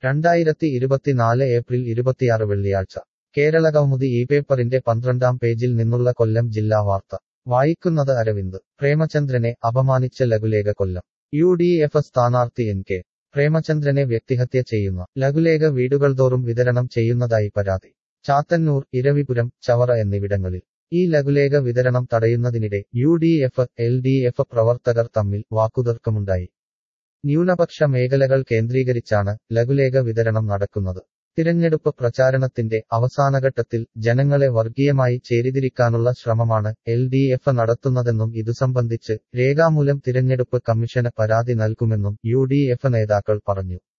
രണ്ടായിരത്തി ഇരുപത്തിനാല് ഏപ്രിൽ ഇരുപത്തിയാറ് വെള്ളിയാഴ്ച കേരള കൗമുദി ഈ പേപ്പറിന്റെ പന്ത്രണ്ടാം പേജിൽ നിന്നുള്ള കൊല്ലം ജില്ലാ വാർത്ത വായിക്കുന്നത് അരവിന്ദ് പ്രേമചന്ദ്രനെ അപമാനിച്ച ലഘുലേഖ കൊല്ലം യു ഡി എഫ് സ്ഥാനാർത്ഥി എൻ കെ പ്രേമചന്ദ്രനെ വ്യക്തിഹത്യ ചെയ്യുന്ന ലഘുലേഖ വീടുകൾതോറും വിതരണം ചെയ്യുന്നതായി പരാതി ചാത്തന്നൂർ ഇരവിപുരം ചവറ എന്നിവിടങ്ങളിൽ ഈ ലഘുലേഖ വിതരണം തടയുന്നതിനിടെ U D F L D F പ്രവർത്തകർ തമ്മിൽ വാക്കുതർക്കമുണ്ടായി ന്യൂനപക്ഷ മേഖലകൾ കേന്ദ്രീകരിച്ചാണ് ലഘുലേഖ വിതരണം നടക്കുന്നത് തിരഞ്ഞെടുപ്പ് പ്രചാരണത്തിന്റെ അവസാനഘട്ടത്തിൽ ജനങ്ങളെ വർഗീയമായി ചേരിതിരിക്കാനുള്ള ശ്രമമാണ് എൽ ഡി എഫ് നടത്തുന്നതെന്നും ഇതു സംബന്ധിച്ച് രേഖാമൂലം തിരഞ്ഞെടുപ്പ് കമ്മീഷന് പരാതി നൽകുമെന്നും യു ഡി എഫ് നേതാക്കൾ പറഞ്ഞു